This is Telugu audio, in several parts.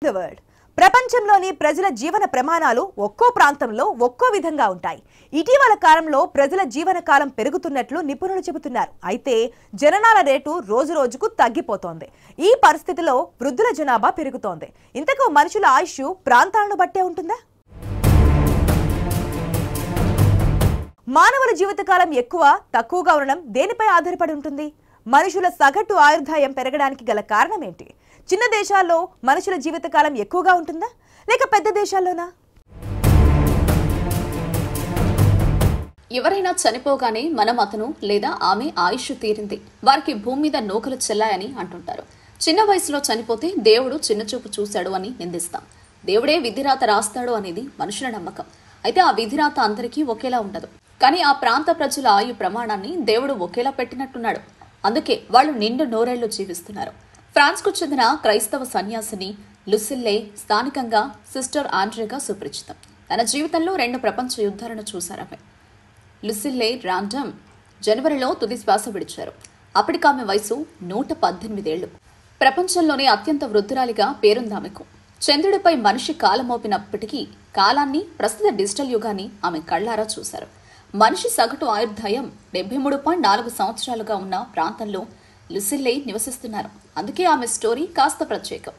ద వరల్డ్ ప్రపంచంలోని ప్రజల జీవన ప్రమాణాలు ఒక్కో ప్రాంతంలో ఒక్కో విధంగా ఉంటాయి ఇటీవల కాలంలో ప్రజల జీవన కాలం పెరుగుతున్నట్లు నిపుణులు చెబుతున్నారు అయితే జననాల రేటు రోజు రోజుకు తగ్గిపోతోంది ఈ పరిస్థితిలో వృద్ధుల జనాభా పెరుగుతోంది ఇంతకు మనుషుల ఆయుష్ ప్రాంతాలను బట్టే ఉంటుందా మానవుల జీవితకాలం ఎక్కువ తక్కువగా ఉండడం దేనిపై ఆధారపడి ఉంటుంది మనుషుల సగటు ఆయుర్దాయం పెరగడానికి గల కారణం ఏంటి చిన్న దేశాల్లో మనుషుల జీవితకాలం ఎక్కువగా ఉంటుందా లేక పెద్ద దేశాల్లోనా ఎవరైనా చనిపోగానే మనం అతను లేదా ఆమె ఆయుష్ తీరింది వారికి భూమి మీద నూకలు చెల్లాయని అంటుంటారు చిన్న వయసులో చనిపోతే దేవుడు చిన్నచూపు చూశాడు అని నిందిస్తాం దేవుడే విధిరాత రాస్తాడు అనేది మనుషుల నమ్మకం అయితే ఆ విధిరాత అందరికీ ఒకేలా ఉండదు కానీ ఆ ప్రాంత ప్రజల ఆయు ప్రమాణాన్ని దేవుడు ఒకేలా పెట్టినట్టున్నాడు అందుకే వాళ్ళు నిండు నూరేళ్లు జీవిస్తున్నారు ఫ్రాన్స్ కు చెందిన క్రైస్తవ సన్యాసిని లుసిల్లే స్థానికంగా సిస్టర్ ఆండ్రేగా సుపరిచితం తన జీవితంలో రెండు ప్రపంచ యుద్ధాలను చూశారామె లుసిల్లే రాండమ్ జనవరిలో తుది శ్వాస విడిచారు అప్పటికామె వయసు నూట పద్దెనిమిదేళ్లు ప్రపంచంలోనే అత్యంత వృద్ధురాలిగా పేరుందామెకు చంద్రుడిపై మనిషి కాలమోపినప్పటికీ కాలాన్ని ప్రస్తుత డిజిటల్ యుగాన్ని ఆమె కళ్లారా చూశారు మనిషి సగటు ఆయుర్దాయం డెబ్బై మూడు పాయింట్ నాలుగు సంవత్సరాలుగా ఉన్న ప్రాంతంలో లుసిల్లే నివసిస్తున్నారు అందుకే ఆమె స్టోరీ కాస్త ప్రత్యేకం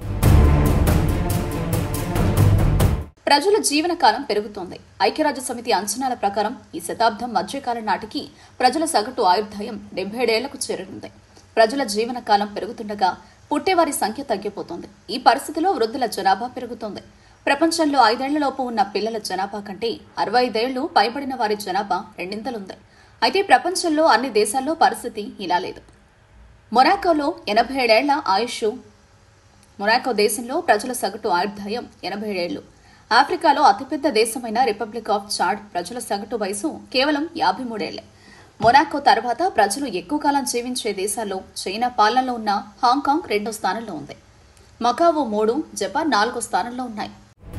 ప్రజల జీవనకాలం పెరుగుతోంది ఐక్యరాజ్య సమితి అంచనాల ప్రకారం ఈ శతాబ్దం మధ్యకాలం నాటికి ప్రజల సగటు ఆయుర్దాయం డెబ్బై ఏడేళ్లకు చేరనుంది ప్రజల జీవనకాలం పెరుగుతుండగా పుట్టేవారి సంఖ్య తగ్గిపోతోంది ఈ పరిస్థితిలో వృద్ధుల జనాభా పెరుగుతోంది ప్రపంచంలో ఐదేళ్లలోపు ఉన్న పిల్లల జనాభా కంటే అరవై ఐదేళ్లు పైబడిన వారి జనాభా రెండింతలుంది అయితే ప్రపంచంలో అన్ని దేశాల్లో పరిస్థితి ఇలా లేదు మొనాకోలో ఎనభై ఏడేళ్ల ఆయుష్ మొనాకో దేశంలో ప్రజల సగటు ఆయుర్దాయం ఎనభై ఏళ్లు ఆఫ్రికాలో అతిపెద్ద దేశమైన రిపబ్లిక్ ఆఫ్ చాడ్ ప్రజల సగటు వయసు కేవలం యాభై మూడేళ్లే మొనాకో తర్వాత ప్రజలు ఎక్కువ కాలం జీవించే దేశాల్లో చైనా పాలనలో ఉన్న హాంకాంగ్ రెండో స్థానంలో ఉంది మకావో మూడు జపాన్ నాలుగో స్థానంలో ఉన్నాయి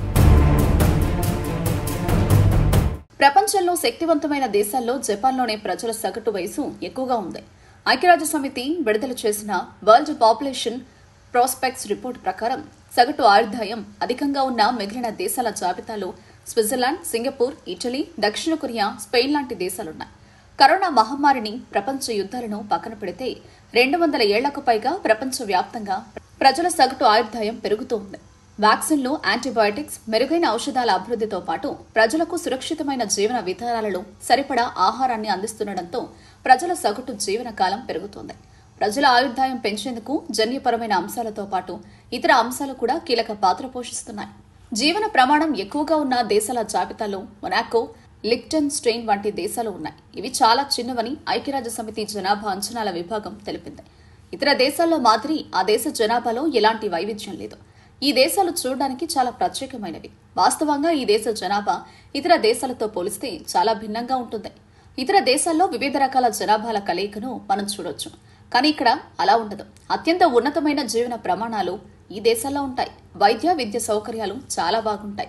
ప్రపంచంలో శక్తివంతమైన దేశాల్లో జపాన్లోనే ప్రజల సగటు వయసు ఎక్కువగా ఉంది ఐక్యరాజ్య సమితి విడుదల చేసిన వరల్డ్ పాపులేషన్ ప్రాస్పెక్ట్స్ రిపోర్ట్ ప్రకారం సగటు ఆయుర్దాయం అధికంగా ఉన్న మిగిలిన దేశాల జాబితాలో స్విట్జర్లాండ్ సింగపూర్ ఇటలీ దక్షిణ కొరియా స్పెయిన్ లాంటి దేశాలున్నాయి కరోనా మహమ్మారిని ప్రపంచ యుద్ధాలను పక్కన పెడితే రెండు వందల ఏళ్లకు పైగా ప్రపంచ వ్యాప్తంగా ప్రజల సగటు ఆయుర్దాయం పెరుగుతూ ఉంది వ్యాక్సిన్లు యాంటీబయాటిక్స్ మెరుగైన ఔషధాల అభివృద్ధితో పాటు ప్రజలకు సురక్షితమైన జీవన విధానాలలో సరిపడా ఆహారాన్ని అందిస్తుండటంతో ప్రజల సగటు జీవన కాలం పెరుగుతోంది ప్రజల ఆయుర్దాయం పెంచేందుకు జన్యుపరమైన అంశాలతో పాటు ఇతర అంశాలు కూడా కీలక పాత్ర పోషిస్తున్నాయి జీవన ప్రమాణం ఎక్కువగా ఉన్న దేశాల జాబితాలో మొనాకో లిక్టన్ స్ట్రెయిన్ వంటి దేశాలు ఉన్నాయి ఇవి చాలా చిన్నవని ఐక్యరాజ్య సమితి జనాభా అంచనాల విభాగం తెలిపింది ఇతర దేశాల్లో మాదిరి ఆ దేశ జనాభాలో ఎలాంటి వైవిధ్యం లేదు ఈ దేశాలు చూడడానికి చాలా ప్రత్యేకమైనవి వాస్తవంగా ఈ దేశ జనాభా ఇతర దేశాలతో పోలిస్తే చాలా భిన్నంగా ఉంటుంది ఇతర దేశాల్లో వివిధ రకాల జనాభాల కలయికను మనం చూడొచ్చు కానీ ఇక్కడ అలా ఉండదు అత్యంత ఉన్నతమైన జీవన ప్రమాణాలు ఈ దేశాల్లో ఉంటాయి వైద్య విద్య సౌకర్యాలు చాలా బాగుంటాయి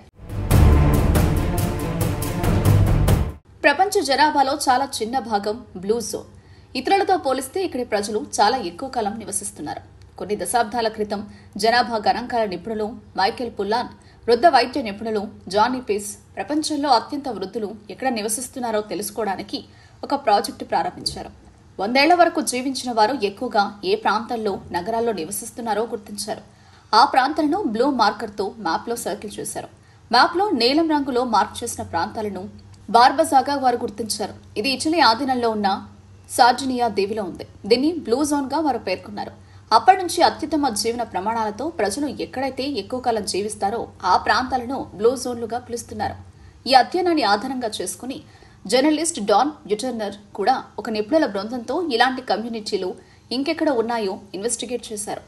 ప్రపంచ జనాభాలో చాలా చిన్న భాగం బ్లూ జోన్ ఇతరులతో పోలిస్తే ఇక్కడి ప్రజలు చాలా ఎక్కువ కాలం నివసిస్తున్నారు కొన్ని దశాబ్దాల క్రితం జనాభా గణాంకాల నిపుణులు మైకేల్ పుల్లాన్ వృద్ధ వైద్య నిపుణులు జానీ పీస్ ప్రపంచంలో అత్యంత వృద్ధులు ఎక్కడ నివసిస్తున్నారో తెలుసుకోవడానికి ఒక ప్రాజెక్టు ప్రారంభించారు వందేళ్ల వరకు జీవించిన వారు ఎక్కువగా ఏ ప్రాంతాల్లో నగరాల్లో నివసిస్తున్నారో గుర్తించారు ఆ ప్రాంతాలను బ్లూ మార్కర్తో మ్యాప్లో సర్కిల్ చేశారు మ్యాప్లో నీలం రంగులో మార్క్ చేసిన ప్రాంతాలను బార్బజాగా వారు గుర్తించారు ఇది ఇటలీ ఆధీనంలో ఉన్న సార్జినియా దీవిలో ఉంది దీన్ని బ్లూ జోన్ గా వారు పేర్కొన్నారు అప్పటి నుంచి అత్యుత్తమ జీవన ప్రమాణాలతో ప్రజలు ఎక్కడైతే ఎక్కువ కాలం జీవిస్తారో ఆ ప్రాంతాలను బ్లూ జోన్లుగా పిలుస్తున్నారు ఈ అధ్యయనాన్ని ఆధారంగా చేసుకుని జర్నలిస్ట్ డాన్ యుటర్నర్ కూడా ఒక నిపుణుల బృందంతో ఇలాంటి కమ్యూనిటీలు ఇంకెక్కడ ఉన్నాయో ఇన్వెస్టిగేట్ చేశారు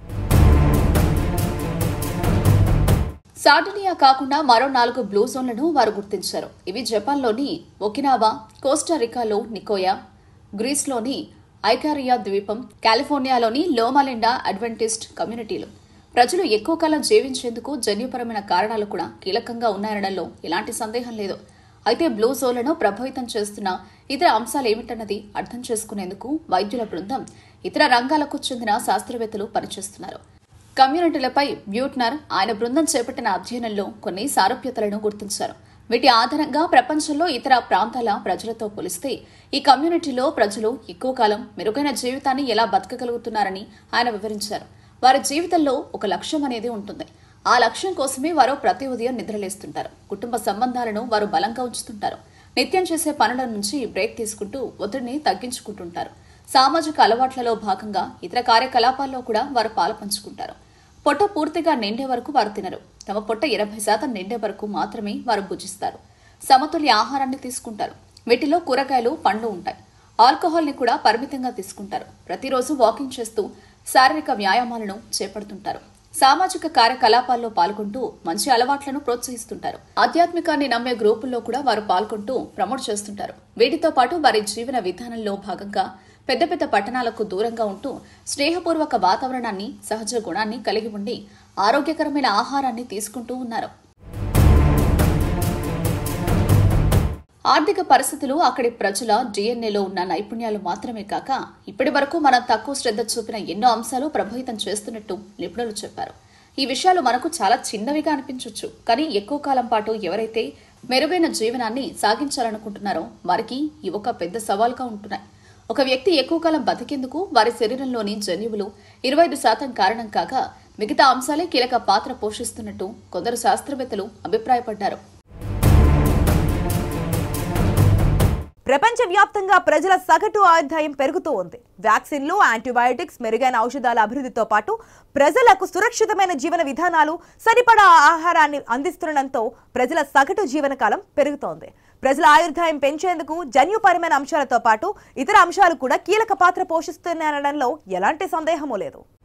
సార్డినియా కాకుండా మరో నాలుగు బ్లూ జోన్లను వారు గుర్తించారు ఇవి జపాన్లోని ఒకినావా కోస్టారికాలో నికోయా గ్రీస్లోని ఐకారియా ద్వీపం కాలిఫోర్నియాలోని లోమాలిండా అడ్వెంటిస్ట్ కమ్యూనిటీలు ప్రజలు ఎక్కువ కాలం జీవించేందుకు జన్యుపరమైన కారణాలు కూడా కీలకంగా ఉన్నాయనడంలో ఎలాంటి సందేహం లేదు అయితే బ్లూ జోన్లను ప్రభావితం చేస్తున్న ఇతర అంశాలు ఏమిటన్నది అర్థం చేసుకునేందుకు వైద్యుల బృందం ఇతర రంగాలకు చెందిన శాస్త్రవేత్తలు పనిచేస్తున్నారు కమ్యూనిటీలపై బ్యూట్నర్ ఆయన బృందం చేపట్టిన అధ్యయనంలో కొన్ని సారూప్యతలను గుర్తించారు వీటి ఆధారంగా ప్రపంచంలో ఇతర ప్రాంతాల ప్రజలతో పోలిస్తే ఈ కమ్యూనిటీలో ప్రజలు ఎక్కువ కాలం మెరుగైన జీవితాన్ని ఎలా బతకగలుగుతున్నారని ఆయన వివరించారు వారి జీవితంలో ఒక లక్ష్యం అనేది ఉంటుంది ఆ లక్ష్యం కోసమే వారు ప్రతి ఉదయం నిద్రలేస్తుంటారు కుటుంబ సంబంధాలను వారు బలంగా ఉంచుతుంటారు నిత్యం చేసే పనుల నుంచి బ్రేక్ తీసుకుంటూ ఒత్తిడిని తగ్గించుకుంటుంటారు సామాజిక అలవాట్లలో భాగంగా ఇతర కార్యకలాపాల్లో కూడా వారు పాలు పంచుకుంటారు పొట్ట పూర్తిగా నిండే వరకు వారు తినరు తమ పొట్ట ఇరవై శాతం నిండే వరకు మాత్రమే వారు భుజిస్తారు సమతుల్య ఆహారాన్ని తీసుకుంటారు వీటిలో కూరగాయలు పండ్లు ఉంటాయి ఆల్కహాల్ ని కూడా పరిమితంగా తీసుకుంటారు ప్రతిరోజు వాకింగ్ చేస్తూ శారీరక వ్యాయామాలను చేపడుతుంటారు సామాజిక కార్యకలాపాల్లో పాల్గొంటూ మంచి అలవాట్లను ప్రోత్సహిస్తుంటారు ఆధ్యాత్మికాన్ని నమ్మే గ్రూపుల్లో కూడా వారు పాల్గొంటూ ప్రమోట్ చేస్తుంటారు వీటితో పాటు వారి జీవన విధానంలో భాగంగా పెద్ద పెద్ద పట్టణాలకు దూరంగా ఉంటూ స్నేహపూర్వక వాతావరణాన్ని సహజ గుణాన్ని కలిగి ఉండి ఆరోగ్యకరమైన ఆహారాన్ని తీసుకుంటూ ఉన్నారు ఆర్థిక పరిస్థితులు అక్కడి ప్రజల డిఎన్ఏలో ఉన్న నైపుణ్యాలు మాత్రమే కాక ఇప్పటి వరకు మనం తక్కువ శ్రద్ధ చూపిన ఎన్నో అంశాలు ప్రభావితం చేస్తున్నట్టు నిపుణులు చెప్పారు ఈ విషయాలు మనకు చాలా చిన్నవిగా అనిపించవచ్చు కానీ ఎక్కువ కాలం పాటు ఎవరైతే మెరుగైన జీవనాన్ని సాగించాలనుకుంటున్నారో వారికి ఇవి ఒక పెద్ద సవాల్గా ఉంటున్నాయి ఒక వ్యక్తి ఎక్కువ కాలం బతికేందుకు వారి శరీరంలోని జన్యువులు ఇరవై ఐదు శాతం కారణం కాగా మిగతా అంశాలే కీలక పాత్ర పోషిస్తున్నట్టు కొందరు శాస్త్రవేత్తలు అభిప్రాయపడ్డారు ప్రపంచవ్యాప్తంగా ప్రజల సగటు ఆదాయం పెరుగుతూ ఉంది వ్యాక్సిన్లు యాంటీబయాటిక్స్ మెరుగైన ఔషధాల అభివృద్ధితో పాటు ప్రజలకు సురక్షితమైన జీవన విధానాలు సరిపడా ఆహారాన్ని అందిస్తుండటంతో ప్రజల సగటు జీవనకాలం పెరుగుతోంది ప్రజల ఆయుర్దాయం పెంచేందుకు జన్యుపరమైన అంశాలతో పాటు ఇతర అంశాలు కూడా కీలక పాత్ర పోషిస్తున్నాయనడంలో ఎలాంటి సందేహమూ లేదు